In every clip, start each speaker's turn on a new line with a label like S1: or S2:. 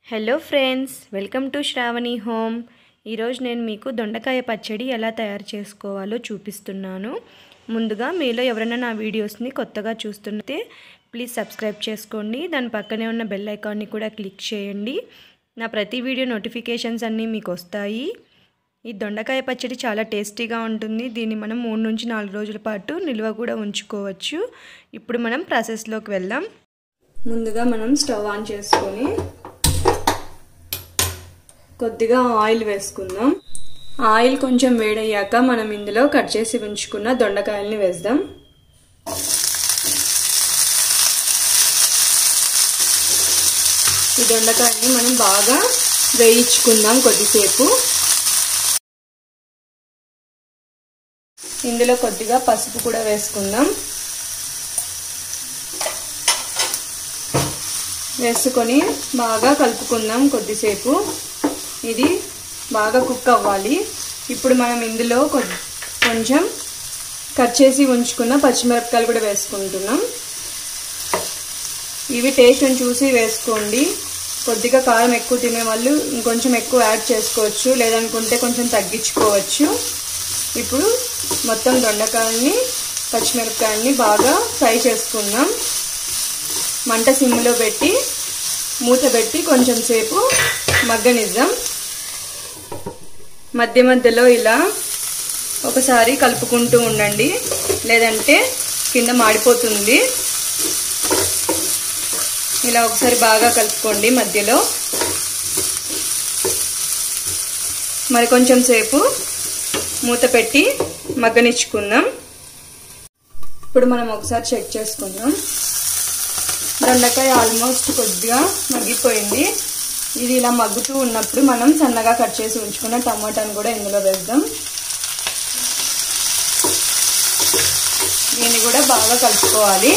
S1: hello friends welcome to Shravani home ఈరోజు నేను మీకు దొండకాయ పచ్చడి ఎలా తయారు చేసుకోవాలో చూపిస్తున్నాను ముందుగా మీలో ఎవరైనా నా వీడియోస్ని కొత్తగా చూస్తుంటే ప్లీజ్ సబ్స్క్రైబ్ చేసుకోండి దాని పక్కనే ఉన్న బెల్ ఐకాన్ని కూడా క్లిక్ చేయండి నా ప్రతి వీడియో నోటిఫికేషన్స్ అన్నీ మీకు వస్తాయి ఈ దొండకాయ పచ్చడి చాలా టేస్టీగా ఉంటుంది దీన్ని మనం మూడు నుంచి నాలుగు రోజుల పాటు నిల్వ కూడా ఉంచుకోవచ్చు ఇప్పుడు మనం ప్రాసెస్లోకి వెళ్దాం ముందుగా మనం స్టవ్ ఆన్ చేసుకొని కొద్దిగా ఆయిల్ వేసుకుందాం ఆయిల్ కొంచెం వేడయ్యాక మనం ఇందులో కట్ చేసి ఉంచుకున్న దొండకాయల్ని వేద్దాం ఈ దొండకాయల్ని మనం బాగా వేయించుకుందాం కొద్దిసేపు ఇందులో కొద్దిగా పసుపు కూడా వేసుకుందాం వేసుకొని బాగా కలుపుకుందాం కొద్దిసేపు ఇది బాగా కుక్ అవ్వాలి ఇప్పుడు మనం ఇందులో కొంచెం కట్ చేసి ఉంచుకున్న పచ్చిమిరపకాయలు కూడా వేసుకుంటున్నాం ఇవి టేస్ట్ని చూసి వేసుకోండి కొద్దిగా కారం ఎక్కువ తినే వాళ్ళు ఇంకొంచెం ఎక్కువ యాడ్ చేసుకోవచ్చు లేదనుకుంటే కొంచెం తగ్గించుకోవచ్చు ఇప్పుడు మొత్తం దొండకాయల్ని పచ్చిమిరపకాయల్ని బాగా ఫ్రై చేసుకుందాం మంట సిమ్లో పెట్టి మూత పెట్టి కొంచెం సేపు మగ్గనిద్దాం మధ్య మధ్యలో ఇలా ఒకసారి కలుపుకుంటూ ఉండండి లేదంటే కింద మాడిపోతుంది ఇలా ఒకసారి బాగా కలుపుకోండి మధ్యలో మరి కొంచెం సేపు మూత పెట్టి మగ్గనిచ్చుకుందాం ఇప్పుడు మనం ఒకసారి చెక్ చేసుకుందాం దొండకాయ ఆల్మోస్ట్ కొద్దిగా మగ్గిపోయింది ఇది ఇలా మగ్గుతూ ఉన్నప్పుడు మనం సన్నగా కట్ చేసి ఉంచుకున్న టమాటాను కూడా ఇందులో వేద్దాం దీన్ని కూడా బాగా కలుపుకోవాలి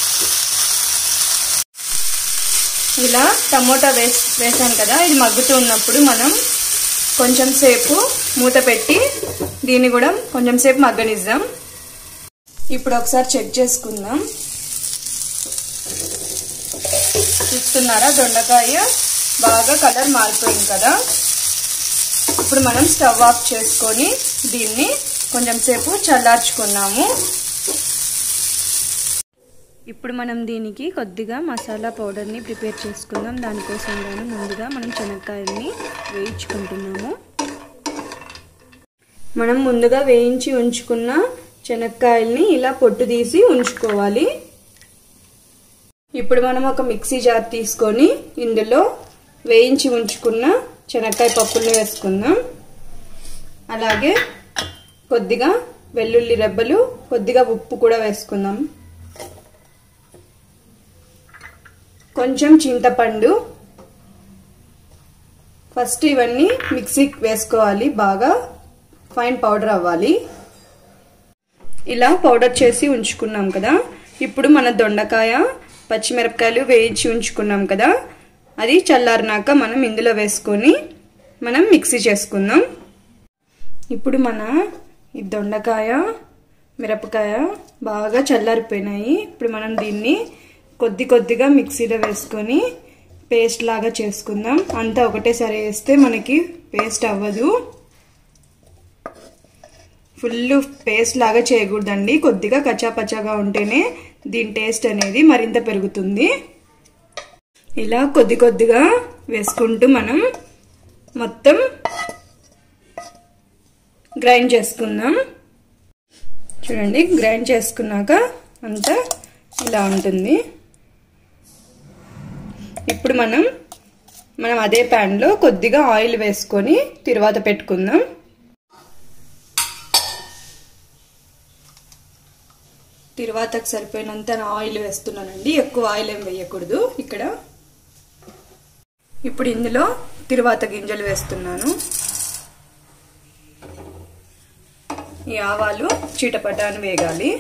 S1: ఇలా టమోటా వేసి వేసాను కదా ఇది మగ్గుతూ ఉన్నప్పుడు మనం కొంచెం సేపు మూత పెట్టి దీన్ని కూడా కొంచెం సేపు మగ్గనిద్దాం ఇప్పుడు ఒకసారి చెక్ చేసుకుందాం చూస్తున్నారా దొండకాయ బాగా కలర్ మారిపోయింది కదా ఇప్పుడు మనం స్టవ్ ఆఫ్ చేసుకొని దీన్ని కొంచెం సేపు చల్లార్చుకున్నాము ఇప్పుడు మనం దీనికి కొద్దిగా మసాలా పౌడర్ని ప్రిపేర్ చేసుకుందాం దానికోసం గాను ముందుగా మనం శనక్కాయల్ని వేయించుకుంటున్నాము మనం ముందుగా వేయించి ఉంచుకున్న శనక్కాయల్ని ఇలా పొట్టు తీసి ఉంచుకోవాలి ఇప్పుడు మనం ఒక మిక్సీ జార్ తీసుకొని ఇందులో వేయించి ఉంచుకున్న శనక్కాయ పప్పుల్ని వేసుకుందాం అలాగే కొద్దిగా వెల్లుల్లి రెబ్బలు కొద్దిగా ఉప్పు కూడా వేసుకుందాం కొంచెం చింతపండు ఫస్ట్ ఇవన్నీ మిక్సీకి వేసుకోవాలి బాగా ఫైన్ పౌడర్ అవ్వాలి ఇలా పౌడర్ చేసి ఉంచుకున్నాం కదా ఇప్పుడు మన దొండకాయ పచ్చిమిరపకాయలు వేయించి ఉంచుకున్నాం కదా అది చల్లారినాక మనం ఇందులో వేసుకొని మనం మిక్సీ చేసుకుందాం ఇప్పుడు మన ఈ దొండకాయ మిరపకాయ బాగా చల్లారిపోయినాయి ఇప్పుడు మనం దీన్ని కొద్ది కొద్దిగా మిక్సీలో వేసుకొని పేస్ట్ లాగా చేసుకుందాం అంతా ఒకటేసారి వేస్తే మనకి పేస్ట్ అవ్వదు ఫుల్ పేస్ట్ లాగా చేయకూడదండి కొద్దిగా కచ్చాపచ్చాగా ఉంటేనే దీని టేస్ట్ అనేది మరింత పెరుగుతుంది ఇలా కొద్ది కొద్దిగా వేసుకుంటూ మనం మొత్తం గ్రైండ్ చేసుకుందాం చూడండి గ్రైండ్ చేసుకున్నాక అంతా ఇలా ఉంటుంది ఇప్పుడు మనం మనం అదే ప్యాన్లో కొద్దిగా ఆయిల్ వేసుకొని తిరువాత పెట్టుకుందాం తిరువాతకు సరిపోయినంత ఆయిల్ వేస్తున్నానండి ఎక్కువ ఆయిల్ ఏం వేయకూడదు ఇక్కడ ఇప్పుడు ఇందులో తిరువాత గింజలు వేస్తున్నాను ఈ ఆవాలు చిటపటాను వేగాలి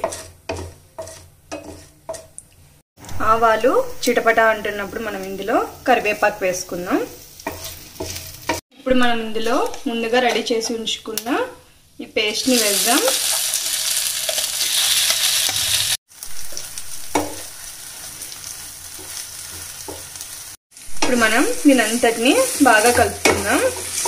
S1: ఆవాలు చిటపట అంటున్నప్పుడు మనం ఇందులో కరివేపాకు వేసుకుందాం ఇప్పుడు మనం ఇందులో ముందుగా రెడీ చేసి ఉంచుకున్న ఈ పేస్ట్ని వేద్దాం ఇప్పుడు మనం దీనంతటిని బాగా కలుపుకుందాం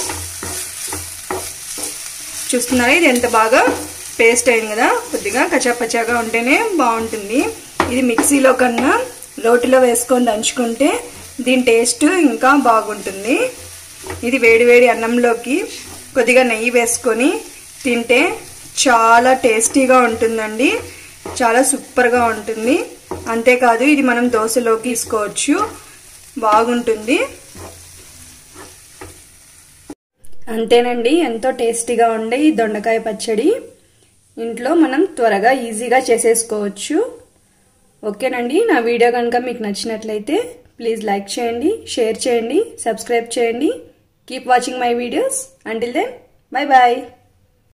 S1: చూస్తున్నారా ఇది ఎంత బాగా పేస్ట్ అయింది కదా కొద్దిగా కచాపచాగా ఉంటేనే బాగుంటుంది ఇది మిక్సీలో కన్నా రోటిలో వేసుకొని దంచుకుంటే దీని టేస్ట్ ఇంకా బాగుంటుంది ఇది వేడివేడి అన్నంలోకి కొద్దిగా నెయ్యి వేసుకొని తింటే చాలా టేస్టీగా ఉంటుందండి చాలా సూపర్గా ఉంటుంది అంతేకాదు ఇది మనం దోశలోకి తీసుకోవచ్చు బాగుంటుంది అంతేనండి ఎంతో టేస్టీగా ఉండే ఈ దొండకాయ పచ్చడి ఇంట్లో మనం త్వరగా ఈజీగా చేసేసుకోవచ్చు ఓకేనండి నా వీడియో కనుక మీకు నచ్చినట్లయితే ప్లీజ్ లైక్ చేయండి షేర్ చేయండి సబ్స్క్రైబ్ చేయండి keep watching my videos until then bye bye